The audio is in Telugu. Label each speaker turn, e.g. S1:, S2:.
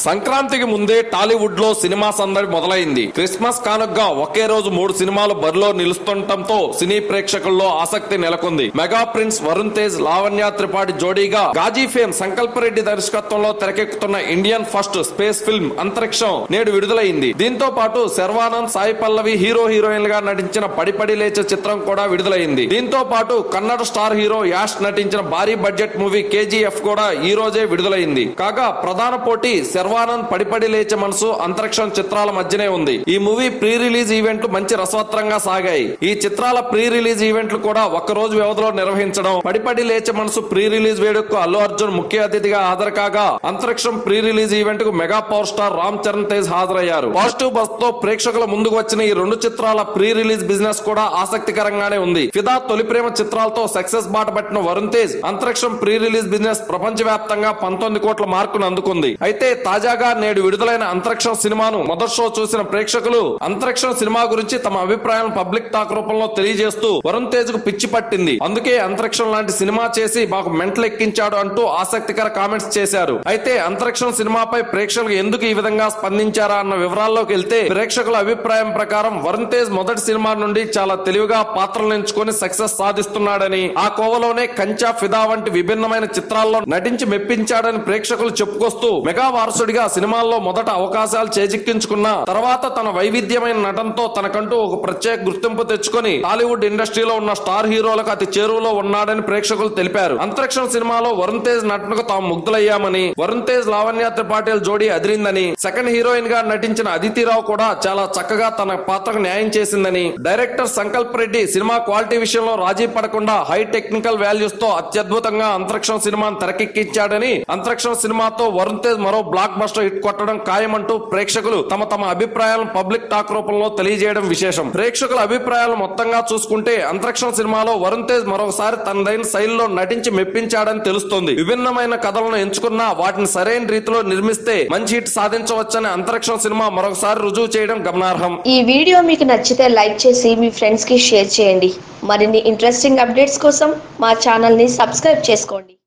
S1: సంక్రాంతికి ముందే టాలీవుడ్ లో సినిమా సందడి మొదలైంది క్రిస్మస్ కానుకగా ఒకే రోజు మూడు సినిమాలు బరిలో నిలుస్తుండటంతో సినీ ప్రేక్షకుల్లో ఆసక్తి నెలకొంది మెగా ప్రిన్స్ వరుణ్ తేజ్ లావణ్య త్రిపాఠి జోడీగా గాజీ ఫేమ్ సంకల్ప రెడ్డి దర్శకత్వంలో తెరకెక్కుతున్న ఇండియన్ ఫస్ట్ స్పేస్ ఫిల్మ్ అంతరిక్షం నేడు విడుదలైంది దీంతో పాటు శర్వానంద్ సాయి పల్లవి హీరో హీరోయిన్ గా నటించిన పడిపడి లేచే చిత్రం కూడా విడుదలైంది దీంతో పాటు కన్నడ స్టార్ హీరో యాష్ నటించిన భారీ బడ్జెట్ మూవీ కేజీఎఫ్ కూడా ఈ రోజే విడుదలైంది కాగా ప్రధాన పోటీ శర్వానంద్ పడిపడి లేచే మనసు అంతరిక్షం చిత్రాల మధ్యనే ఉంది ఈ మూవీ ప్రీ రిలీజ్ ఈవెంట్లు మంచి రసవత్రంగా సాగాయి ఈ చిత్రాల ప్రీ రిలీజ్ ఈవెంట్లు కూడా ఒక్క రోజు వ్యవధిలో నిర్వహించడం పడిపడి లేచే మనసు ప్రీ రిలీజ్ వేడుకకు అల్లు అర్జున్ ముఖ్య అతిథిగా హాజరు కాగా అంతరిక్షం ప్రీ రిలీజ్ ఈవెంట్ కు mega power star Ram Charan Tej హాజరయ్యారు పాజిటివ్ బస్ తో ప్రేక్షకుల ముందుకు వచ్చిన ఈ రెండు చిత్రాల ప్రీ రిలీజ్ బిజినెస్ కూడా ఆసక్తికరంగానే ఉంది ఫిదా తొలి ప్రేమ చిత్రాలతో సక్సెస్ బాట పట్టిన వరుణ్ తేజ్ అంతరిక్షం ప్రీ రిలీజ్ బిజినెస్ ప్రపంచ వ్యాప్తంగా పంతొమ్మిది కోట్ల మార్కును అందుకుంది అయితే తాజాగా నేడు విడుదలైన అంతరిక్షం సినిమాను మొదటి షో చూసిన ప్రేక్షకులు అంతరిక్షం సినిమా గురించి తమ అభిప్రాయాలను పబ్లిక్ టాక్ రూపంలో తెలియజేస్తూ వరుణ్ తేజ్ కు పిచ్చి పట్టింది అందుకే అంతరిక్షం లాంటి సినిమా చేసి మాకు మెంటల్ ఎక్కించాడు అంటూ ఆసక్తికర కామెంట్స్ చేశారు అయితే అంతరిక్షం సినిమాపై ప్రేక్షకులు ఎందుకు ఈ విధంగా స్పందించారా అన్న వివరాల్లోకి వెళ్తే ప్రేక్షకుల అభిప్రాయం ప్రకారం వరుణ్ తేజ్ మొదటి సినిమా నుండి చాలా తెలివిగా పాత్రలు ఎంచుకొని సక్సెస్ సాధిస్తున్నాడని ఆ కోవలోనే కంచా ఫిదా వంటి విభిన్నమైన చిత్రాల్లో నటించి మెప్పించాడని ప్రేక్షకులు చెప్పుకొస్తూ మెగా వారసుడిగా సినిమాల్లో మొదట అవకాశాలు చేజిక్కించుకున్న తర్వాత తన వైవిధ్యమైన నటనతో తనకంటూ ఒక ప్రత్యేక గుర్తింపు తెచ్చుకొని టాలీవుడ్ ఇండస్ట్రీలో ఉన్న స్టార్ హీరోలకు అతి చేరువలో ఉన్నాడని ప్రేక్షకులు తెలిపారు అంతరిక్షం సినిమాలో వరుణ్ తేజ్ నటనకు తాము ముగ్ధులయ్యామని వరుణ్ తేజ్ లావణ్య త్రిపాఠిల జోడీ అదిరిందని సెకండ్ హీరోయిన్ గా నటించిన అదితిరావు కూడా చాలా చక్కగా తన పాత్రకు న్యాయం చేసిందని director Sankalp Reddy cinema quality విషయంలో రాజీ పడకుండా హై టెక్నికల్ వాల్యూస్ తో అత్యద్భుతంగా అంతరిక్షం సినిమాను తెరకెక్కించాడని అంతరిక్షం సినిమాతో వరుణ్ తేజ్ మరో బ్లాక్ బస్టర్ హిట్ కొట్టడం ఖాయమంటూ ప్రేక్షకులు తమ తమ అభిప్రాయాలను పబ్లిక్ టాక్ రూపంలో తెలియజేయడం విశేషం ప్రేక్షకుల అభిప్రాయాలు మొత్తంగా చూసుకుంటే అంతరిక్షం సినిమాలో వరుణ్ తేజ్ మరొకసారి తనదైన శైలిలో నటించి మెప్పించాడని తెలుస్తోంది విభిన్నమైన కథలను ఎంచుకున్నా వాటిని సరైన రీతిలో నిర్మిస్తే మంచి హిట్ సాధించవచ్చని అంతరిక్షం సినిమా మరొకసారి రుజువు చేయడం గమనార్హం
S2: ఈ వీడియో మీకు నచ్చితే లైక్ చేసి మీ ఫ్రెండ్స్ కి షేర్ చేయండి మరిన్ని ఇంట్రెస్టింగ్ అప్డేట్స్ కోసం మా ఛానల్ ని సబ్స్క్రైబ్ చేసుకోండి